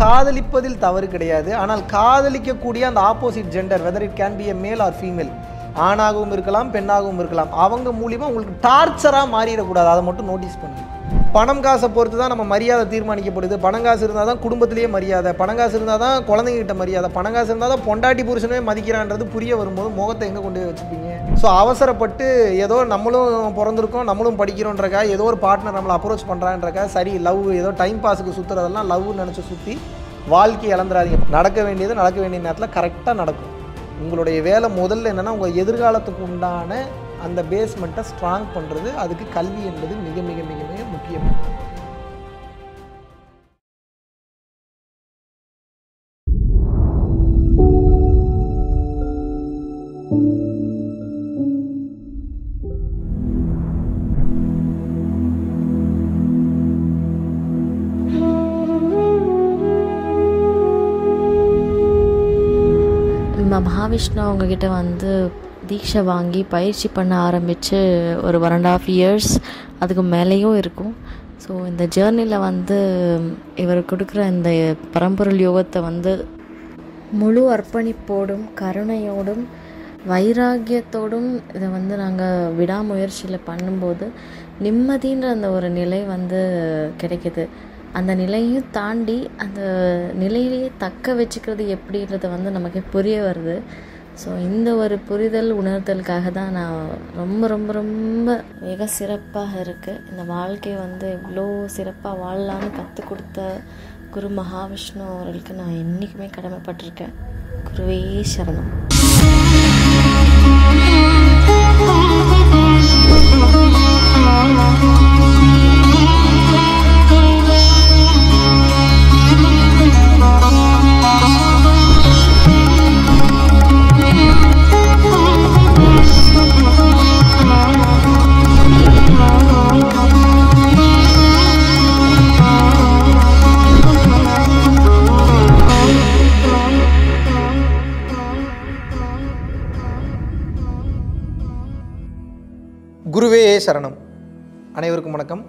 காதலிப்பதில் தவறு கிடையாது ஆனால் காதலிக்கக்கூடிய அந்த opposite gender whether it can be a male or female ஆணாகவும் இருக்கலாம் பெண்ணாகவும் இருக்கலாம் அவங்க மூலியமாக உங்களுக்கு டார்ச்சராக மாறிடக்கூடாது அதை மட்டும் நோட்டீஸ் பண்ணுங்க பணம் காசை பொறுத்து தான் நம்ம மரியாதை தீர்மானிக்கப்படுது பணம் காசு இருந்தால் தான் குடும்பத்திலேயே மரியாதை பணம் காசு இருந்தால் தான் குழந்தைங்ககிட்ட மரியாதை பணம் காசு இருந்தால் தான் பொண்டாட்டி புருஷனே மதிக்கிறான்றது புரிய வரும்போது முகத்தை எங்கே கொண்டு போய் வச்சுப்பீங்க ஸோ அவசரப்பட்டு ஏதோ நம்மளும் பிறந்திருக்கோம் நம்மளும் படிக்கிறோன்றக்கா ஏதோ ஒரு பார்ட்னர் நம்மளை அப்ரோச் பண்ணுறான்றக்கா சரி லவ் ஏதோ டைம் பாஸுக்கு சுற்றுறதெல்லாம் லவ் நினச்சி சுற்றி வாழ்க்கை இழந்துடாதீங்க நடக்க வேண்டியது நடக்க வேண்டிய நேரத்தில் கரெக்டாக நடக்கும் உங்களுடைய வேலை முதல்ல என்னென்னா உங்கள் எதிர்காலத்துக்கு உண்டான அந்த பேஸ்மெண்ட்டை ஸ்ட்ராங் பண்ணுறது அதுக்கு கல்வி என்பது மிக மிக மிக மிக முக்கியம் ம- மகாவிஷ்ணு அவங்கக்கிட்ட வந்து தீட்சை வாங்கி பயிற்சி பண்ண ஆரம்பித்து ஒரு ஒன் அண்ட் ஆஃப் இயர்ஸ் அதுக்கு மேலேயும் இருக்கும் ஸோ இந்த ஜேர்னியில் வந்து இவர் கொடுக்குற இந்த பரம்பொருள் யோகத்தை வந்து முழு அர்ப்பணிப்போடும் கருணையோடும் வைராக்கியத்தோடும் இதை வந்து நாங்கள் விடாமுயற்சியில் பண்ணும்போது நிம்மதின்ற அந்த ஒரு நிலை வந்து கிடைக்குது அந்த நிலையும் தாண்டி அந்த நிலையிலேயே தக்க வச்சுக்கிறது எப்படின்றத வந்து நமக்கு புரிய வருது ஸோ இந்த ஒரு புரிதல் உணர்தலுக்காக தான் நான் ரொம்ப ரொம்ப ரொம்ப மிக சிறப்பாக இருக்குது இந்த வாழ்க்கை வந்து இவ்வளோ சிறப்பாக வாழலான்னு கற்றுக் கொடுத்த குரு மகாவிஷ்ணு அவர்களுக்கு நான் என்றைக்குமே கடமைப்பட்டிருக்கேன் குருவே சரணம் குருவே சரணம் அனைவருக்கும் வணக்கம்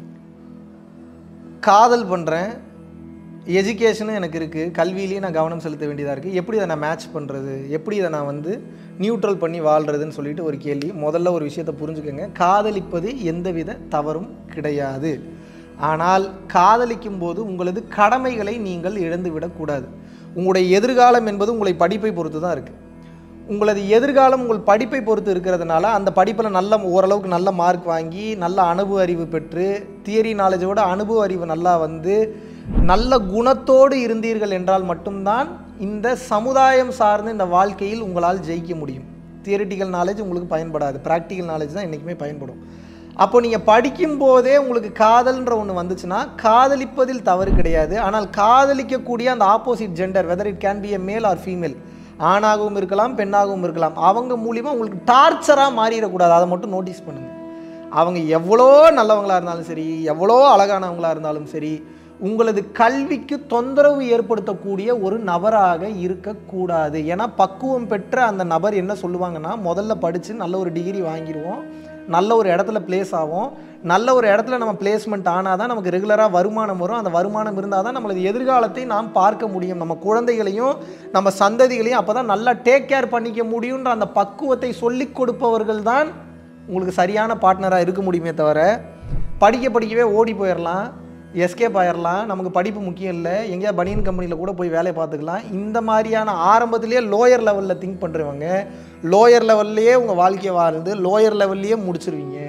காதல் பண்ணுறேன் எஜுகேஷனும் எனக்கு இருக்குது கல்வியிலையும் நான் கவனம் செலுத்த வேண்டியதாக இருக்குது எப்படி இதை நான் மேட்ச் பண்ணுறது எப்படி இதை நான் வந்து நியூட்ரல் பண்ணி வாழ்கிறதுன்னு சொல்லிட்டு ஒரு கேள்வி முதல்ல ஒரு விஷயத்தை புரிஞ்சுக்கோங்க காதலிப்பது எந்தவித தவறும் கிடையாது ஆனால் காதலிக்கும் போது உங்களது கடமைகளை நீங்கள் இழந்து விடக்கூடாது உங்களுடைய எதிர்காலம் என்பது உங்களை படிப்பை பொறுத்து தான் இருக்குது உங்களது எதிர்காலம் உங்கள் படிப்பை பொறுத்து இருக்கிறதுனால அந்த படிப்பில் நல்ல ஓரளவுக்கு நல்ல மார்க் வாங்கி நல்ல அனுபவ அறிவு பெற்று தியரி நாலேஜோட அனுபவ அறிவு நல்லா வந்து நல்ல குணத்தோடு இருந்தீர்கள் என்றால் மட்டும்தான் இந்த சமுதாயம் சார்ந்த இந்த வாழ்க்கையில் உங்களால் ஜெயிக்க முடியும் தியரிட்டிக்கல் நாலேஜ் உங்களுக்கு பயன்படாது ப்ராக்டிக்கல் நாலேஜ் தான் என்றைக்குமே பயன்படும் அப்போ நீங்கள் படிக்கும் போதே உங்களுக்கு காதல்ன்ற ஒன்று வந்துச்சுன்னா காதலிப்பதில் தவறு கிடையாது ஆனால் காதலிக்கக்கூடிய அந்த opposite gender whether it can be a male or female ஆணாகவும் இருக்கலாம் பெண்ணாகவும் இருக்கலாம் அவங்க மூலிமா உங்களுக்கு டார்ச்சராக மாறிடக்கூடாது அதை மட்டும் நோட்டீஸ் பண்ணுங்கள் அவங்க எவ்வளோ நல்லவங்களாக இருந்தாலும் சரி எவ்வளோ அழகானவங்களாக இருந்தாலும் சரி உங்களது கல்விக்கு தொந்தரவு ஏற்படுத்தக்கூடிய ஒரு நபராக இருக்கக்கூடாது ஏன்னா பக்குவம் பெற்ற அந்த நபர் என்ன சொல்லுவாங்கன்னா முதல்ல படித்து நல்ல ஒரு டிகிரி வாங்கிடுவோம் நல்ல ஒரு இடத்துல பிளேஸ் ஆகும் நல்ல ஒரு இடத்துல நம்ம பிளேஸ்மெண்ட் ஆனால் தான் நமக்கு ரெகுலராக வருமானம் வரும் அந்த வருமானம் இருந்தால் தான் நம்மளது எதிர்காலத்தை நாம் பார்க்க முடியும் நம்ம குழந்தைகளையும் நம்ம சந்ததிகளையும் அப்போ தான் நல்லா டேக் கேர் பண்ணிக்க முடியுன்ற அந்த பக்குவத்தை சொல்லிக் கொடுப்பவர்கள் தான் உங்களுக்கு சரியான பார்ட்னராக இருக்க முடியுமே தவிர படிக்க படிக்கவே ஓடி போயிடலாம் எஸ்கேப் ஆயிடலாம் நமக்கு படிப்பு முக்கியம் இல்லை எங்கேயா பனியன் கம்பெனியில் கூட போய் வேலையை பார்த்துக்கலாம் இந்த மாதிரியான ஆரம்பத்திலேயே லோயர் லெவலில் திங்க் பண்ணுறவங்க லோயர் லெவல்லையே உங்கள் வாழ்க்கையை வாழ்ந்து லோயர் லெவல்லையே முடிச்சிருவீங்க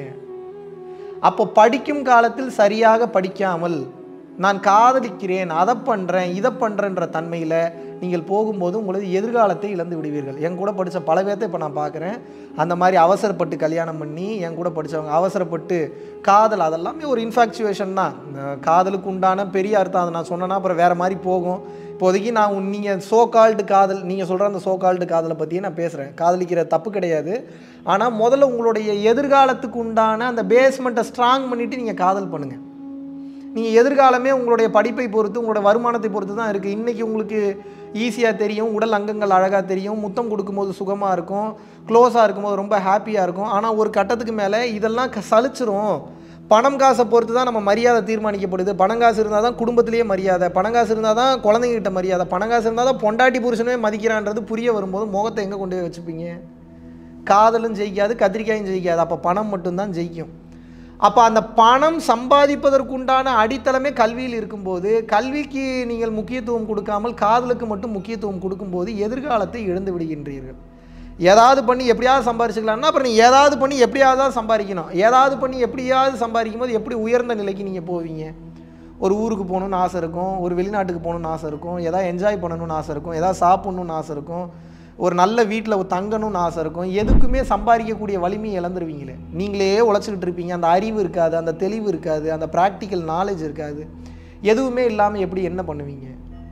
அப்போ படிக்கும் காலத்தில் சரியாக படிக்காமல் நான் காதலிக்கிறேன் அதை பண்ணுறேன் இதை பண்ணுறேன்ற தன்மையில் நீங்கள் போகும்போது உங்களது எதிர்காலத்தை இழந்து விடுவீர்கள் என் கூட படித்த பல பேர்த்தை இப்போ நான் பார்க்குறேன் அந்த மாதிரி அவசரப்பட்டு கல்யாணம் பண்ணி என் கூட படித்தவங்க அவசரப்பட்டு காதல் அதெல்லாமே ஒரு இன்ஃபாக்சுவேஷன் தான் இந்த காதலுக்கு உண்டான பெரிய அர்த்தம் அதை நான் சொன்னேன்னா அப்புறம் வேறு மாதிரி போகும் இப்போதைக்கு நான் நீங்கள் சோ கால்டு காதல் நீங்கள் சொல்கிற அந்த சோ கால்டு காதலை பற்றியே நான் பேசுகிறேன் காதலிக்கிற தப்பு கிடையாது ஆனால் முதல்ல உங்களுடைய எதிர்காலத்துக்கு உண்டான அந்த பேஸ்மெண்ட்டை ஸ்ட்ராங் பண்ணிவிட்டு நீங்கள் காதல் பண்ணுங்கள் நீங்கள் எதிர்காலமே உங்களுடைய படிப்பை பொறுத்து உங்களோட வருமானத்தை பொறுத்து தான் இருக்குது இன்றைக்கி உங்களுக்கு ஈஸியாக தெரியும் உடல் அங்கங்கள் அழகாக தெரியும் முத்தம் கொடுக்கும்போது சுகமாக இருக்கும் க்ளோஸாக இருக்கும்போது ரொம்ப ஹாப்பியாக இருக்கும் ஆனால் ஒரு கட்டத்துக்கு மேலே இதெல்லாம் க- சலிச்சிரும் பணம் காசை பொறுத்து தான் நம்ம மரியாதை தீர்மானிக்கப்படுது பணம் காசு இருந்தால் தான் குடும்பத்திலேயே மரியாதை பணம் காசு இருந்தால் தான் குழந்தைங்ககிட்ட மரியாதை பணம் காசு இருந்தால் தான் பொண்டாட்டி புருஷனே மதிக்கிறான்றது புரிய வரும்போது முகத்தை எங்கே கொண்டு போய் வச்சுப்பீங்க காதலும் ஜெயிக்காது கத்திரிக்காயும் ஜெயிக்காது அப்போ பணம் மட்டும்தான் ஜெயிக்கும் அப்போ அந்த பணம் சம்பாதிப்பதற்குண்டான அடித்தளமே கல்வியில் இருக்கும்போது கல்விக்கு நீங்கள் முக்கியத்துவம் கொடுக்காமல் காதலுக்கு மட்டும் முக்கியத்துவம் கொடுக்கும்போது எதிர்காலத்தை இழந்து விடுகின்றீர்கள் ஏதாவது பண்ணி எப்படியாவது சம்பாரிச்சுக்கலாம்னா அப்புறம் நீ ஏதாவது பண்ணி எப்படியாவது தான் சம்பாதிக்கணும் ஏதாவது பண்ணி எப்படியாவது சம்பாதிக்கும் போது எப்படி உயர்ந்த நிலைக்கு நீங்கள் போவீங்க ஒரு ஊருக்கு போகணுன்னு ஆசை இருக்கும் ஒரு வெளிநாட்டுக்கு போகணுன்னு ஆசை இருக்கும் ஏதாவது என்ஜாய் பண்ணணும்னு ஆசை இருக்கும் ஏதாவது சாப்பிட்ணுன்னு ஆசை இருக்கும் ஒரு நல்ல வீட்டில் தங்கணும்னு ஆசை இருக்கும் எதுக்குமே சம்பாதிக்கக்கூடிய வலிமையை இழந்துருவீங்களே நீங்களே உழைச்சிக்கிட்டு இருப்பீங்க அந்த அறிவு இருக்காது அந்த தெளிவு இருக்காது அந்த ப்ராக்டிக்கல் நாலேஜ் இருக்காது எதுவுமே இல்லாமல் எப்படி என்ன பண்ணுவீங்க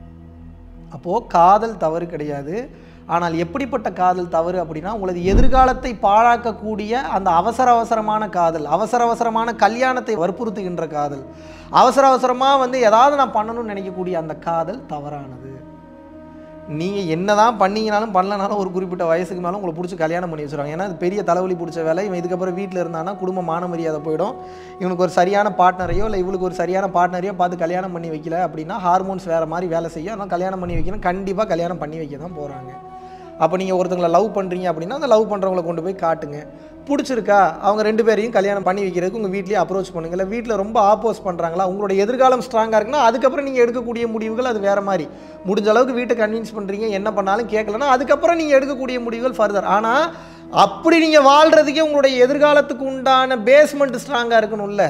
அப்போது காதல் தவறு கிடையாது ஆனால் எப்படிப்பட்ட காதல் தவறு அப்படின்னா உங்களது எதிர்காலத்தை பாழாக்கக்கூடிய அந்த அவசர அவசரமான காதல் அவசர அவசரமான கல்யாணத்தை வற்புறுத்துகின்ற காதல் அவசர அவசரமாக வந்து ஏதாவது நான் பண்ணணும்னு நினைக்கக்கூடிய அந்த காதல் தவறானது நீங்கள் என்ன தான் பண்ணீங்கனாலும் பண்ணலனாலும் ஒரு குறிப்பிட்ட வயசுக்கு மேலே உங்களை பிடிச்சி கல்யாணம் பண்ணி வச்சுருவாங்க ஏன்னா அது பெரிய தலைவலி பிடிச்ச வேலை இவன் இதுக்கப்புறம் வீட்டில் இருந்தானா குடும்ப மான மரியாதை போயிடும் இவனுக்கு ஒரு சரியான பார்ட்னரையோ இல்லை இவளுக்கு ஒரு சரியான பார்ட்னரையோ பார்த்து கல்யாணம் பண்ணி வைக்கல அப்படின்னா ஹார்மோன்ஸ் வேறு மாதிரி வேலை செய்யும் அதனால் கல்யாணம் பண்ணி வைக்கணும் கண்டிப்பாக கல்யாணம் பண்ணி வைக்க தான் போகிறாங்க அப்போ நீங்கள் ஒருத்தங்களை லவ் பண்ணுறீங்க அப்படின்னா அந்த லவ் பண்ணுறவங்கள கொண்டு போய் காட்டுங்க பிடிச்சிருக்கா அவங்க ரெண்டு பேரையும் கல்யாணம் பண்ணி வைக்கிறதுக்கு உங்கள் வீட்லேயே அப்ரோச் பண்ணுங்க இல்லை வீட்டில் ரொம்ப ஆப்போஸ் பண்ணுறாங்களா உங்களோட எதிர்காலம் ஸ்ட்ராங்காக இருக்குன்னா அதுக்கப்புறம் நீங்கள் எடுக்கக்கூடிய முடிவுகள் அது வேறு மாதிரி முடிஞ்ச அளவுக்கு வீட்டை கன்வின்ஸ் பண்ணுறீங்க என்ன பண்ணாலும் கேட்கலன்னா அதுக்கப்புறம் நீங்கள் எடுக்கக்கூடிய முடிவுகள் ஃபர்தர் ஆனால் அப்படி நீங்கள் வாழ்கிறதுக்கே உங்களுடைய எதிர்காலத்துக்கு உண்டான பேஸ்மெண்ட் ஸ்ட்ராங்காக இருக்கணும்ல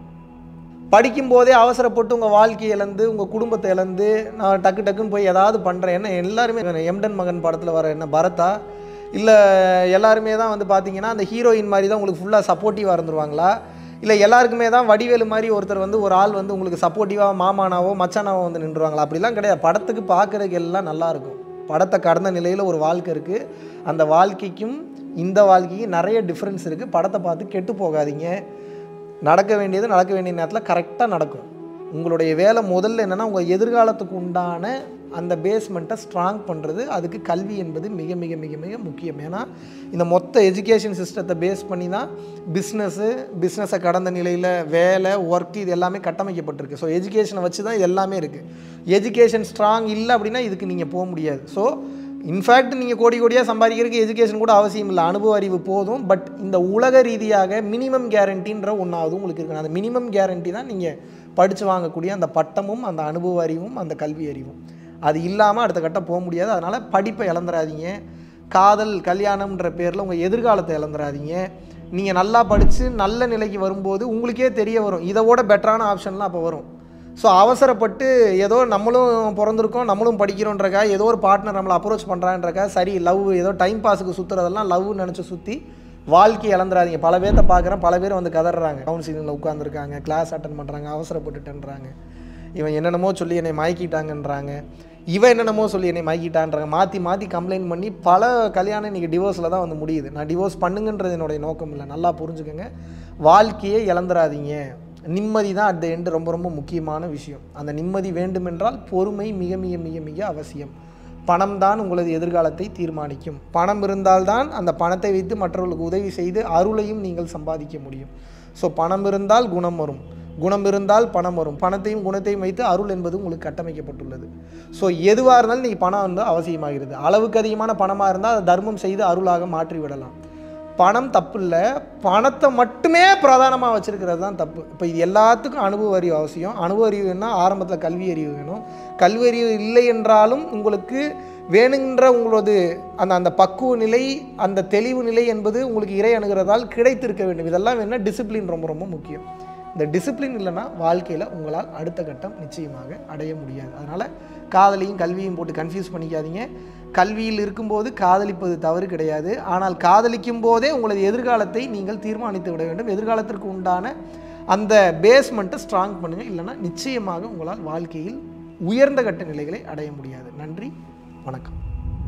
படிக்கும்போதே அவசரப்பட்டு உங்கள் வாழ்க்கையை இழந்து உங்கள் குடும்பத்தை இழந்து நான் டக்கு டக்குன்னு போய் ஏதாவது பண்ணுறேன் என்ன எல்லாருமே எம்டன் மகன் படத்தில் வர என்ன பரதா இல்லை எல்லாருமே தான் வந்து பார்த்தீங்கன்னா அந்த ஹீரோயின் மாதிரி தான் உங்களுக்கு ஃபுல்லாக சப்போர்ட்டிவாக இருந்துருவாங்களா இல்லை எல்லாருக்குமே தான் வடிவேலு மாதிரி ஒருத்தர் வந்து ஒரு ஆள் வந்து உங்களுக்கு சப்போர்ட்டிவாக மாமானாவோ மச்சானாவோ வந்து நின்றுவாங்களா அப்படிலாம் கிடையாது படத்துக்கு பார்க்குறதுக்கு எல்லாம் நல்லா இருக்கும் படத்தை கடந்த நிலையில் ஒரு வாழ்க்கை இருக்குது அந்த வாழ்க்கைக்கும் இந்த வாழ்க்கைக்கும் நிறைய டிஃப்ரென்ஸ் இருக்குது படத்தை பார்த்து கெட்டு போகாதீங்க நடக்க வேண்டியது நடக்க வேண்டிய நேரத்தில் கரெக்டாக நடக்கும் உங்களுடைய வேலை முதல்ல என்னென்னா உங்கள் எதிர்காலத்துக்கு உண்டான அந்த பேஸ்மெண்ட்டை ஸ்ட்ராங் பண்ணுறது அதுக்கு கல்வி என்பது மிக மிக மிக மிக முக்கியம் ஏன்னா இந்த மொத்த எஜுகேஷன் சிஸ்டத்தை பேஸ் பண்ணி தான் பிஸ்னஸ்ஸு பிஸ்னஸை கடந்த நிலையில் வேலை ஒர்க் இது எல்லாமே கட்டமைக்கப்பட்டிருக்கு ஸோ எஜுகேஷனை வச்சு தான் இது எல்லாமே இருக்குது எஜுகேஷன் ஸ்ட்ராங் இல்லை அப்படின்னா இதுக்கு நீங்கள் போக முடியாது ஸோ இன்ஃபேக்ட் நீங்கள் கோடி கோடியாக சம்பாதிக்கிறதுக்கு எஜுகேஷன் கூட அவசியம் இல்லை அனுபவ அறிவு போதும் பட் இந்த உலக ரீதியாக மினிமம் கேரண்டின்ற ஒன்றாவது உங்களுக்கு இருக்கணும் அந்த மினிமம் கேரண்டி தான் நீங்கள் படித்து வாங்கக்கூடிய அந்த பட்டமும் அந்த அனுபவ அறிவும் அந்த கல்வி அறிவும் அது இல்லாமல் அடுத்த கட்டம் போக முடியாது அதனால் படிப்பை இழந்துடாதீங்க காதல் கல்யாணம்ன்ற பேரில் உங்கள் எதிர்காலத்தை இழந்துடாதீங்க நீங்கள் நல்லா படித்து நல்ல நிலைக்கு வரும்போது உங்களுக்கே தெரிய வரும் இதோட பெட்டரான ஆப்ஷன்லாம் அப்போ வரும் ஸோ அவசரப்பட்டு ஏதோ நம்மளும் பிறந்திருக்கோம் நம்மளும் படிக்கிறோன்றக்கா ஏதோ ஒரு பார்ட்னர் நம்மளை அப்ரோச் பண்ணுறான்றக்கா சரி லவ் ஏதோ டைம் பாஸுக்கு சுற்றுறதெல்லாம் லவ் நினச்சி சுற்றி வாழ்க்கையை இழந்துடாதீங்க பல பேர்த்த பார்க்குறேன் பல பேர் வந்து கதறாங்க கவுன்சிலிங்கில் உட்காந்துருக்காங்க கிளாஸ் அட்டன் பண்ணுறாங்க அவசரப்பட்டுட்டேன்றாங்க இவன் என்னென்னமோ சொல்லி என்னை மயக்கிட்டாங்கன்றாங்க இவன் என்னென்னமோ சொல்லி என்னை மயக்கிட்டான்றாங்க மாற்றி மாற்றி கம்ப்ளைண்ட் பண்ணி பல கல்யாணம் இன்றைக்கி டிவோர்ஸில் தான் வந்து முடியுது நான் டிவோர்ஸ் பண்ணுங்கன்றது என்னுடைய நோக்கம் இல்லை நல்லா புரிஞ்சுக்கோங்க வாழ்க்கையை இழந்துடாதீங்க நிம்மதி தான் அட் த எண்டு ரொம்ப ரொம்ப முக்கியமான விஷயம் அந்த நிம்மதி வேண்டுமென்றால் பொறுமை மிக மிக மிக மிக அவசியம் பணம் தான் உங்களது எதிர்காலத்தை தீர்மானிக்கும் பணம் இருந்தால்தான் அந்த பணத்தை வைத்து மற்றவர்களுக்கு உதவி செய்து அருளையும் நீங்கள் சம்பாதிக்க முடியும் ஸோ பணம் இருந்தால் குணம் வரும் குணம் இருந்தால் பணம் வரும் பணத்தையும் குணத்தையும் வைத்து அருள் என்பது உங்களுக்கு கட்டமைக்கப்பட்டுள்ளது ஸோ எதுவாக இருந்தாலும் நீங்கள் பணம் வந்து அவசியமாகிறது அளவுக்கு அதிகமான பணமாக இருந்தால் அதை தர்மம் செய்து அருளாக மாற்றி விடலாம் பணம் தப்பு இல்லை பணத்தை மட்டுமே பிரதானமாக வச்சுருக்கிறது தான் தப்பு இப்போ இது எல்லாத்துக்கும் அனுபவ அறிவு அவசியம் அனுபவ அறிவு வேணும்னா ஆரம்பத்தில் கல்வி அறிவு வேணும் கல்வி அறிவு இல்லை என்றாலும் உங்களுக்கு வேணுங்கிற உங்களது அந்த அந்த பக்குவ நிலை அந்த தெளிவு நிலை என்பது உங்களுக்கு இறை அணுகிறதால் கிடைத்திருக்க வேண்டும் இதெல்லாம் வேணும்னா டிசிப்ளின் ரொம்ப ரொம்ப முக்கியம் இந்த டிசிப்ளின் இல்லைன்னா வாழ்க்கையில் உங்களால் அடுத்த கட்டம் நிச்சயமாக அடைய முடியாது அதனால் காதலையும் கல்வியும் போட்டு கன்ஃபியூஸ் பண்ணிக்காதீங்க கல்வியில் இருக்கும்போது காதலிப்பது தவறு கிடையாது ஆனால் காதலிக்கும் போதே உங்களது எதிர்காலத்தை நீங்கள் தீர்மானித்து விட வேண்டும் எதிர்காலத்திற்கு உண்டான அந்த பேஸ்மெண்ட்டை ஸ்ட்ராங் பண்ணுங்கள் இல்லைன்னா நிச்சயமாக உங்களால் வாழ்க்கையில் உயர்ந்த கட்ட நிலைகளை அடைய முடியாது நன்றி வணக்கம்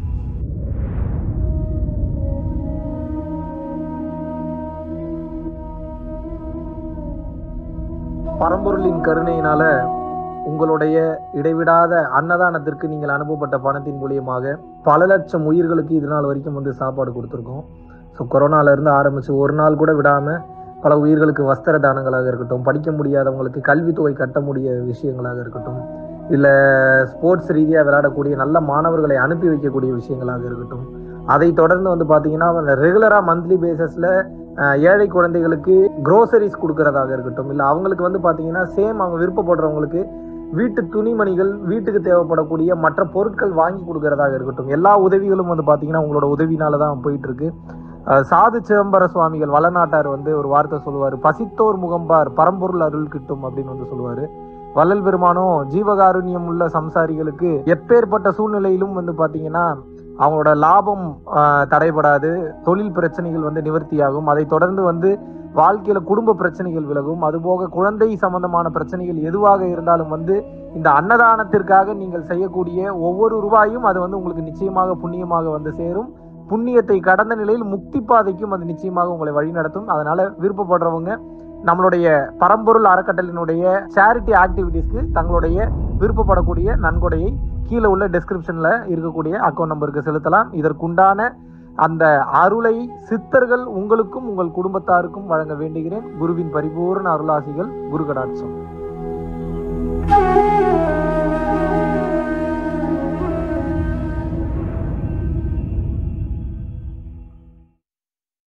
பரம்பொருளின் கருணையினால உங்களுடைய இடைவிடாத அன்னதானத்திற்கு நீங்கள் அனுப்பப்பட்ட பணத்தின் மூலியமாக பல லட்சம் உயிர்களுக்கு இது நாள் வரைக்கும் வந்து சாப்பாடு கொடுத்துருக்கோம் ஸோ கொரோனாலேருந்து ஆரம்பித்து ஒரு நாள் கூட விடாமல் பல உயிர்களுக்கு வஸ்திர தானங்களாக இருக்கட்டும் படிக்க முடியாதவங்களுக்கு கல்வித்தொகை கட்ட முடிய விஷயங்களாக இருக்கட்டும் இல்லை ஸ்போர்ட்ஸ் ரீதியாக விளையாடக்கூடிய நல்ல மாணவர்களை அனுப்பி வைக்கக்கூடிய விஷயங்களாக இருக்கட்டும் அதை தொடர்ந்து வந்து பார்த்தீங்கன்னா ரெகுலராக மந்த்லி பேசிஸில் ஏழை குழந்தைகளுக்கு க்ரோசரிஸ் கொடுக்கறதாக இருக்கட்டும் இல்லை அவங்களுக்கு வந்து பார்த்தீங்கன்னா சேம் அவங்க விருப்பப்படுறவங்களுக்கு வீட்டு துணிமணிகள் வீட்டுக்கு தேவைப்படக்கூடிய மற்ற பொருட்கள் வாங்கி கொடுக்கறதாக இருக்கட்டும் எல்லா உதவிகளும் வந்து பார்த்தீங்கன்னா உங்களோட உதவினால தான் போயிட்டு இருக்கு அஹ் சாது சிதம்பர சுவாமிகள் வளநாட்டார் வந்து ஒரு வார்த்தை சொல்லுவார் பசித்தோர் முகம்பார் பரம்பொருள் அருள் கிட்டும் அப்படின்னு வந்து சொல்லுவாரு வள்ளல் பெருமானும் ஜீவகாருண்யம் உள்ள சம்சாரிகளுக்கு எப்பேற்பட்ட சூழ்நிலையிலும் வந்து பாத்தீங்கன்னா அவங்களோட லாபம் ஆஹ், தடைபடாது தொழில் பிரச்சனைகள் வந்து நிவர்த்தியாகும் அதை தொடர்ந்து வந்து வாழ்க்கையில குடும்ப பிரச்சனைகள் விலகும் அதுபோக குழந்தை சம்பந்தமான பிரச்சனைகள் எதுவாக இருந்தாலும் வந்து இந்த அன்னதானத்திற்காக நீங்கள் செய்யக்கூடிய ஒவ்வொரு ரூபாயும் அது வந்து உங்களுக்கு நிச்சயமாக புண்ணியமாக வந்து சேரும் புண்ணியத்தை கடந்த நிலையில் முக்தி பாதைக்கும் அது நிச்சயமாக உங்களை வழிநடத்தும் அதனால விருப்பப்படுறவங்க நம்மளுடைய பரம்பொருள் அறக்கட்டளினுடைய சேரிட்டி ஆக்டிவிட்டீஸ்க்கு தங்களுடைய விருப்பப்படக்கூடிய நன்கொடையை கீழே உள்ள டெஸ்கிரிப்ஷன்ல இருக்கக்கூடிய அக்கௌண்ட் நம்பருக்கு செலுத்தலாம் இதற்குண்டான அந்த அருளை சித்தர்கள் உங்களுக்கும் உங்கள் குடும்பத்தாருக்கும் வழங்க வேண்டுகிறேன் குருவின் பரிபூர்ண அருளாசிகள் குரு கடாட்சம்